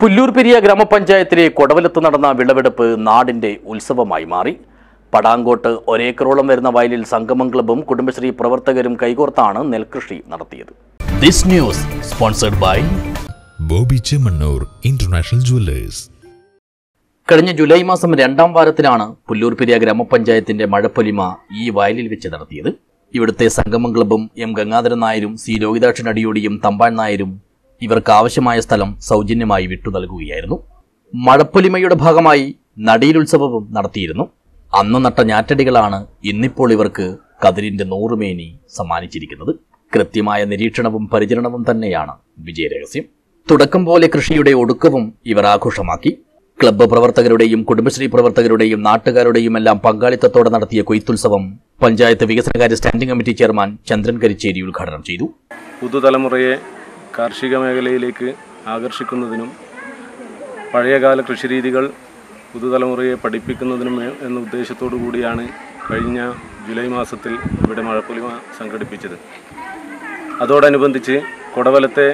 പുല്ലൂർ പെരിയ ഗ്രാമപഞ്ചായത്തിലെ കൊടവലത്ത് നടന്ന വിളവെടുപ്പ് നാടിന്റെ ഉത്സവമായി മാറി പടാങ്കോട്ട് ഒരേക്കറോളം വരുന്ന വയലിൽ സംഗമം ക്ലബും കുടുംബശ്രീ പ്രവർത്തകരും കൈകോർത്താണ് നെൽകൃഷി നടത്തിയത് this news sponsored by Bobby Chemmanur international jewellers കഴിഞ്ഞ ജൂലൈ മാസം രണ്ടാം വാരത്തിലാണ് പുല്ലൂർ പെരിയ ഗ്രാമപഞ്ചായത്തിന്റെ മഴപ്പൊലിമ ഈ വയലിൽ വെച്ച് നടത്തിയത് ഇവിടുത്തെ സംഗമം ക്ലബും എം ഗംഗാധരൻ നായരും സി ലോഹിതാക്ഷൻ അടിയോടിയും തമ്പാൻ നായരും ഇവർക്ക് ആവശ്യമായ സ്ഥലം സൗജന്യമായി വിട്ടു നൽകുകയായിരുന്നു മഴപ്പൊലിമയുടെ ഭാഗമായി നടീലുത്സവവും നടത്തിയിരുന്നു അന്ന് നട്ട ഞാറ്റടികളാണ് ഇന്നിപ്പോൾ ഇവർക്ക് കതിരിന്റെ നൂറുമേനി സമ്മാനിച്ചിരിക്കുന്നത് കൃത്യമായ നിരീക്ഷണവും പരിചരണവും തന്നെയാണ് വിജയരഹസ്യം തുടക്കം പോലെ കൃഷിയുടെ ഒടുക്കവും ഇവർ ആഘോഷമാക്കി ക്ലബ്ബ് പ്രവർത്തകരുടെയും കുടുംബശ്രീ പ്രവർത്തകരുടെയും നാട്ടുകാരുടെയും എല്ലാം പങ്കാളിത്തത്തോടെ നടത്തിയ കൊയ്ത്തുത്സവം പഞ്ചായത്ത് വികസനകാര്യ standing committee chairman Chandran Karicheri ഉദ്ഘാടനം ചെയ്തു പുതുതലമുറയെ കാർഷിക മേഖലയിലേക്ക് ആകർഷിക്കുന്നതിനും പഴയകാല കൃഷിരീതികൾ പുതുതലമുറയെ പഠിപ്പിക്കുന്നതിനും എ- എന്ന ഉദ്ദേശത്തോടു കൂടിയാണ് കഴിഞ്ഞ ജൂലൈ മാസത്തിൽ ഇവിടെ മഴപ്പൊലിമ സംഘടിപ്പിച്ചത് അതോടനുബന്ധിച്ച് കൊടവലത്തെ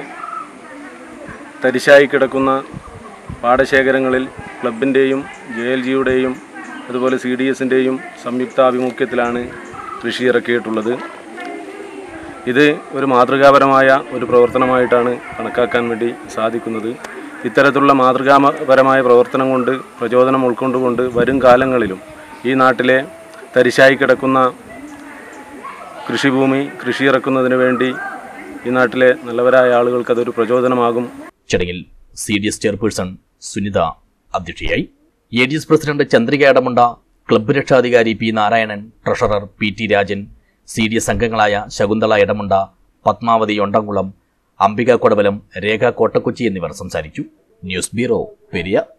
തരിശായി കിടക്കുന്ന പാടശേഖരങ്ങളിൽ ക്ലബിൻ്റെയും ജെ എൽ ജിയുടെയും അതുപോലെ സി ഡി എസിൻ്റെയും സംയുക്താഭിമുഖ്യത്തിലാണ് കൃഷി ഇറക്കിയിട്ടുള്ളത് ഇത് ഒരു മാതൃകാപരമായ ഒരു പ്രവർത്തനമായിട്ടാണ് കണക്കാക്കാൻ വേണ്ടി സാധിക്കുന്നത് ഇത്തരത്തിലുള്ള മാതൃകാപരമായ പ്രവർത്തനം കൊണ്ട് പ്രചോദനം ഉൾക്കൊണ്ടുകൊണ്ട് വരും കാലങ്ങളിലും ഈ നാട്ടിലെ തരിശായി കിടക്കുന്ന കൃഷിഭൂമി കൃഷി ഇറക്കുന്നതിന് വേണ്ടി ഈ നാട്ടിലെ നല്ലവരായ ആളുകൾക്ക് അതൊരു പ്രചോദനമാകും ചടങ്ങിൽ C D S chairperson Sunitha അധ്യക്ഷയായി A D S president Chandrika Edamunda club രക്ഷാധികാരി P Narayanan treasurer P T Rajan C D S അംഗങ്ങളായ ശകുന്തള എടമുണ്ട പത്മാവതി ഒണ്ടംകുളം അംബിക കൊടവലം രേഖ കോട്ടക്കുച്ചി എന്നിവർ സംസാരിച്ചു ന്യൂസ് ബ്യൂറോ പെരിയ